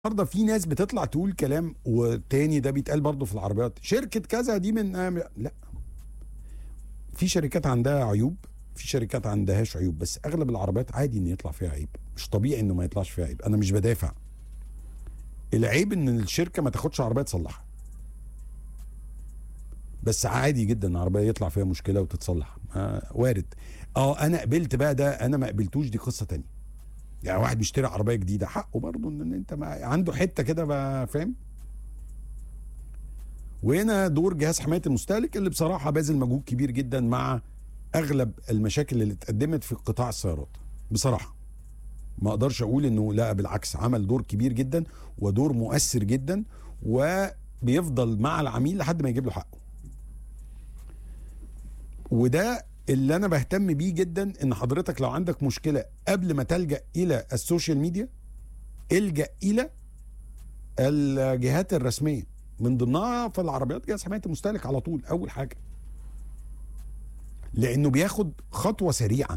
النهارده في ناس بتطلع تقول كلام وتاني ده بيتقال برضه في العربيات شركه كذا دي من لا في شركات عندها عيوب في شركات عندهاش عيوب بس اغلب العربيات عادي ان يطلع فيها عيب مش طبيعي انه ما يطلعش فيها عيب انا مش بدافع العيب ان الشركه ما تاخدش عربيه تصلحها بس عادي جدا ان عربيه يطلع فيها مشكله وتتصلح آه وارد اه انا قبلت بقى ده انا ما قبلتوش دي قصه تانية يعني واحد بيشتري عربيه جديده حقه برضه ان انت ما عنده حته كده بقى فاهم وهنا دور جهاز حمايه المستهلك اللي بصراحه باذل مجهود كبير جدا مع اغلب المشاكل اللي اتقدمت في قطاع السيارات بصراحه ما اقدرش اقول انه لا بالعكس عمل دور كبير جدا ودور مؤثر جدا وبيفضل مع العميل لحد ما يجيب له حقه وده اللي انا بهتم بيه جدا ان حضرتك لو عندك مشكله قبل ما تلجا الى السوشيال ميديا الجا الى الجهات الرسميه من ضمنها في العربيات جهاز حمايه المستهلك على طول اول حاجه لانه بياخد خطوه سريعه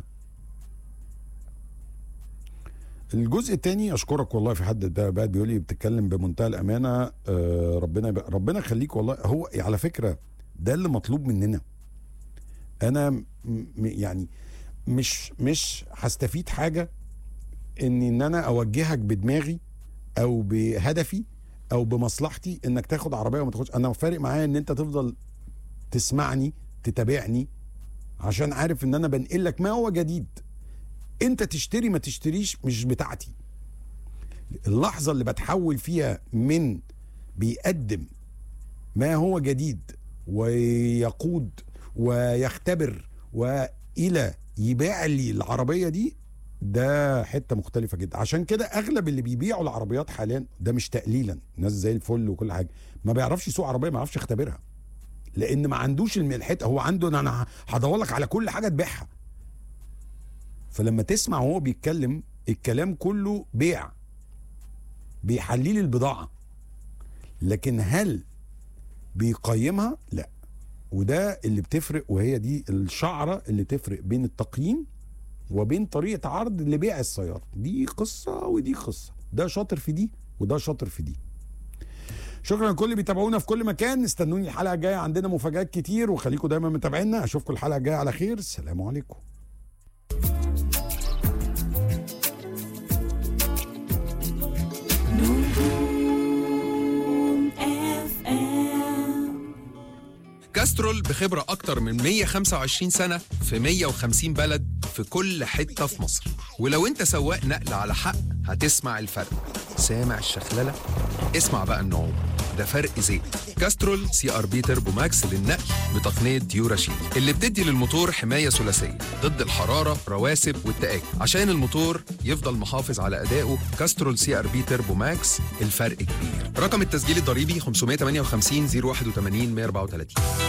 الجزء الثاني اشكرك والله في حد ده بقى بيقول لي بتتكلم بمنتهى الامانه آه ربنا يبقى ربنا يخليك والله هو على فكره ده اللي مطلوب مننا انا م- يعني مش مش هستفيد حاجه ان ان انا اوجهك بدماغي او بهدفي او بمصلحتي انك تاخد عربيه وما تاخدش انا فارق معايا ان انت تفضل تسمعني تتابعني عشان عارف ان انا بنقل لك ما هو جديد انت تشتري ما تشتريش مش بتاعتي اللحظه اللي بتحول فيها من بيقدم ما هو جديد ويقود ويختبر والى يبيع لي العربيه دي ده حته مختلفه جدا عشان كده اغلب اللي بيبيعوا العربيات حاليا ده مش تقليلا ناس زي الفل وكل حاجه ما بيعرفش يسوق عربيه ما يعرفش يختبرها لان ما عندوش الحته هو عنده إن انا هدور لك على كل حاجه تبيعها فلما تسمع وهو بيتكلم الكلام كله بيع بيحلل البضاعه لكن هل بيقيمها لا وده اللي بتفرق وهي دي الشعره اللي تفرق بين التقييم وبين طريقه عرض لبيع السياره دي قصه ودي قصه ده شاطر في دي وده شاطر في دي شكرا لكل اللي بيتابعونا في كل مكان استنوني الحلقه الجايه عندنا مفاجات كتير وخليكم دايما متابعينا اشوفكم الحلقه الجايه على خير السلام عليكم كاسترول بخبرة أكتر من 125 سنة في 150 بلد في كل حتة في مصر ولو أنت سواق نقل على حق هتسمع الفرق سامع الشخللة؟ اسمع بقى النعوم ده فرق زيت كاسترول سي ار بي تربو ماكس للنقل بتقنية ديوراشيل اللي بتدي للموتور حماية ثلاثية ضد الحرارة رواسب والتآكل عشان الموتور يفضل محافظ على أدائه كاسترول سي ار بي تربو ماكس الفرق كبير رقم التسجيل الضريبي 558 081 134